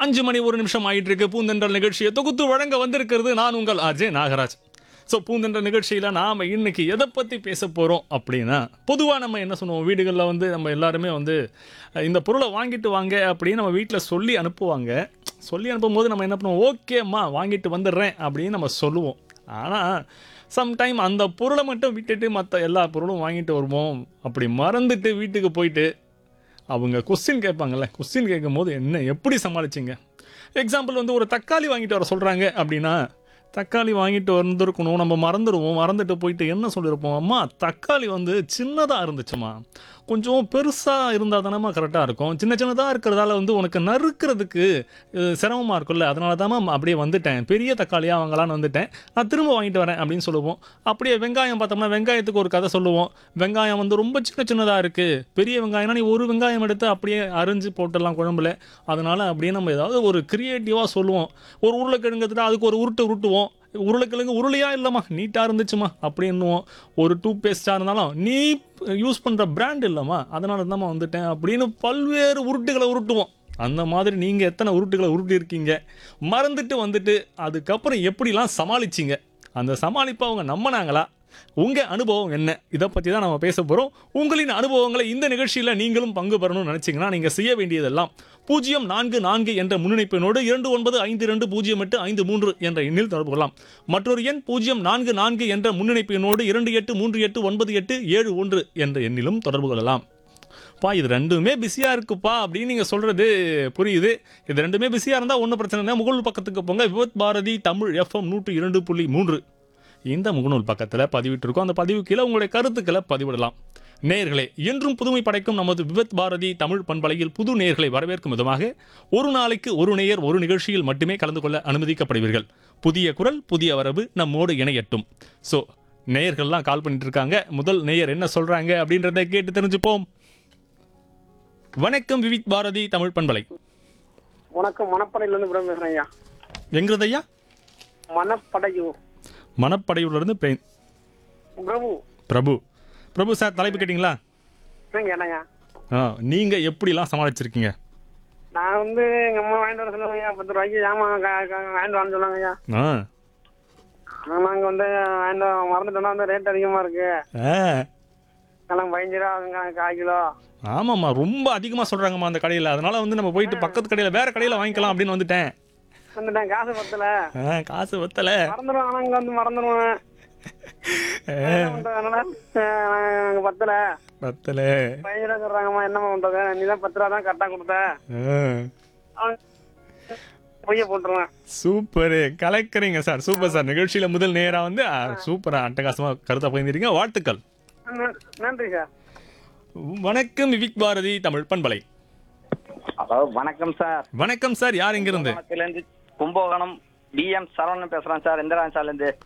அஞ்சு மணி ஒரு நிமிஷம் ஆயிட்டு இருக்கு பூந்தென்றல் நிகழ்ச்சியை தொகுத்து வழங்க வந்திருக்கிறது நான் உங்கள் அஜய் நாகராஜ் ஸோ பூந்தென்ற நிகழ்ச்சியில் நாம் இன்னைக்கு எதை பற்றி பேச போகிறோம் அப்படின்னா பொதுவாக நம்ம என்ன சொல்லுவோம் வீடுகளில் வந்து நம்ம எல்லாருமே வந்து அஹ், இந்த பொருளை வாங்கிட்டு வாங்க அப்படின்னு நம்ம வீட்டில் சொல்லி அனுப்புவாங்க சொல்லி அனுப்பும்போது நம்ம என்ன பண்ணுவோம் ஓகேம்மா வாங்கிட்டு வந்துடுறேன் அப்படின்னு நம்ம சொல்லுவோம் ஆனால் சம்டைம் அந்த பொருளை மட்டும் விட்டுட்டு மற்ற எல்லா பொருளும் வாங்கிட்டு வருவோம் அப்படி மறந்துட்டு வீட்டுக்கு போயிட்டு அவங்க கொஸ்டின் கேட்பாங்கல்ல கொஸ்டின் கேட்கும்போது என்ன எப்படி சமாளிச்சிங்க எக்ஸாம்பிள் வந்து ஒரு தக்காளி வாங்கிட்டு வர சொல்கிறாங்க அப்படின்னா தக்காளி வாங்கிட்டு வந்திருக்கணும் நம்ம மறந்துடுவோம் மறந்துட்டு போயிட்டு என்ன சொல்லியிருப்போம் அம்மா தக்காளி வந்து சின்னதாக இருந்துச்சுமா கொஞ்சம் பெருசாக இருந்தால் தானம்மா கரெக்டாக இருக்கும் சின்ன சின்னதாக இருக்கிறதால வந்து உனக்கு நறுக்கிறதுக்கு சிரமமாக இருக்கும்ல அதனால தான் அப்படியே வந்துட்டேன் பெரிய தக்காளியாக வாங்கலான்னு வந்துட்டேன் நான் திரும்ப வாங்கிட்டு வரேன் அப்படின்னு சொல்லுவோம் அப்படியே வெங்காயம் பார்த்தோம்னா வெங்காயத்துக்கு ஒரு கதை சொல்லுவோம் வெங்காயம் வந்து ரொம்ப சின்ன சின்னதாக இருக்குது பெரிய வெங்காயம்னா நீ ஒரு வெங்காயம் எடுத்து அப்படியே அரிஞ்சு போட்டுடலாம் குழம்புல அதனால அப்படியே நம்ம ஏதாவது ஒரு கிரியேட்டிவாக சொல்லுவோம் ஒரு உருளைக்கிழங்கு எடுத்துட்டா அதுக்கு ஒரு உருட்டு உருட்டுவோம் உருளைக்கிழங்கு உருளையா இல்லைம்மா நீட்டாக இருந்துச்சுமா அப்படின்னுவோம் ஒரு டூத் பேஸ்ட்டாக இருந்தாலும் நீ யூஸ் பண்ணுற பிராண்ட் இல்லைம்மா அதனால தான்மா வந்துட்டேன் அப்படின்னு பல்வேறு உருட்டுகளை உருட்டுவோம் அந்த மாதிரி நீங்கள் எத்தனை உருட்டுகளை உருட்டி இருக்கீங்க மறந்துட்டு வந்துட்டு அதுக்கப்புறம் எப்படிலாம் சமாளிச்சிங்க அந்த சமாளிப்பை அவங்க நம்பினாங்களா உங்கள் அனுபவம் என்ன இதை பற்றி தான் நம்ம பேச போகிறோம் உங்களின் அனுபவங்களை இந்த நிகழ்ச்சியில் நீங்களும் பங்கு பெறணும்னு நினச்சிங்கன்னா நீங்கள் செய்ய வேண்டியதெல்லாம் பூஜ்ஜியம் நான்கு நான்கு என்ற முன்னிணைப்பினோடு இரண்டு ஒன்பது ஐந்து ரெண்டு பூஜ்ஜியம் எட்டு ஐந்து மூன்று என்ற எண்ணில் தொடர்பு கொள்ளலாம் மற்றொரு எண் பூஜ்ஜியம் நான்கு நான்கு என்ற முன்னிணைப்பினோடு இரண்டு எட்டு மூன்று எட்டு ஒன்பது எட்டு ஏழு ஒன்று என்ற எண்ணிலும் தொடர்பு கொள்ளலாம் பா இது ரெண்டுமே பிஸியாக இருக்குப்பா அப்படின்னு நீங்கள் சொல்கிறது புரியுது இது ரெண்டுமே பிஸியாக இருந்தால் ஒன்றும் பிரச்சனை இல்லை முகநூல் பக்கத்துக்கு போங்க விவத் பாரதி தமிழ் எஃப்எம் நூற்று இரண்டு புள்ளி மூன்று இந்த முகநூல் பக்கத்தில் பதிவிட்டிருக்கோம் அந்த பதிவு கீழே உங்களுடைய கருத்துக்களை பதிவிடலாம் நேயர்களே என்றும் புதுமை படைக்கும் நமது விவத் பாரதி தமிழ் பண்பலையில் புது நேயர்களை வரவேற்கும் விதமாக ஒரு நாளைக்கு ஒரு நேயர் ஒரு நிகழ்ச்சியில் மட்டுமே கலந்து கொள்ள அனுமதிக்கப்படுவீர்கள் புதிய குரல் புதிய வரவு நம்மோடு இணையட்டும் ஸோ நேயர்கள்லாம் கால் பண்ணிட்டு இருக்காங்க முதல் நேயர் என்ன சொல்றாங்க அப்படின்றத கேட்டு தெரிஞ்சுப்போம் வணக்கம் விவித் பாரதி தமிழ் பண்பலை வணக்கம் மணப்படையிலேருந்து பிரபு பேசுகிறேன் ஐயா எங்கிறதையா மணப்படையூர் மணப்படையூர்லேருந்து பெ- பிரபு பிரபு பிரபு சார் தலைப்பு கேட்டிங்களா என்னங்க என்னங்க ஆ நீங்கள் எப்படிலாம் சமாளிச்சிருக்கீங்க நான் வந்து எங்கள் அம்மா வாங்கிட்டு வர சொல்லுவாங்க ஐயா பத்து ரூபாய்க்கு ஜாமான் கா- கா- வாங்கிட்டு வரேன்னு சொல்லுவாங்க ஐயா ஆ ஆனால் நாங்கள் வந்து வாங்கிட்டு வர- மறந்துட்டோம்னா வந்து ரேட் அதிகமாக இருக்கு ஆ எல்லாம் பதினஞ்சு ரூபா ஆகுங்க கால் கிலோ ஆமாம்மா ரொம்ப அதிகமாக சொல்கிறாங்கம்மா அந்த கடையில் அதனால வந்து நம்ம போயிட்டு பக்கத்து கடையில் வேற கடையில் வாங்கிக்கலாம் அப்படின்னு வந்துட்டேன் வந்துட்டேன் காசு பத்தல ஆ காசு வத்தல மறந்துடுவோம் ஆனால் இங்கே வந்து மறந்துடுவேன் என்ன பண்றது? அதனால நாங்கள் பத்தல வத்தல பதினஞ்சு ரூபா சொல்கிறாங்கம்மா என்னம்மா பண்ணுறது நீ தான் பத்து ரூபா தான் கரெக்டாக கொடுத்த அவன் பொய்ய போட்டுருவேன் சூப்பரு கலக்கிறீங்க சார் சூப்பர் சார் நிகழ்ச்சியில் முதல் நேராக வந்து சூப்பராக அட்டகாசமாக கருத்தை பகிர்ந்தீங்க வாழ்த்துக்கள் நன்- நன்றி சார் வணக்கம் விவிக் பாரதி தமிழ் பண்பலை ஹலோ வணக்கம் சார் வணக்கம் சார் யார் எங்கிருந்து கும்பகோணத்திலேருந்து கும்பகோணம் பிஎம் சரவணன் பேசுறேன் சார் இந்திரா சார்லேருந்து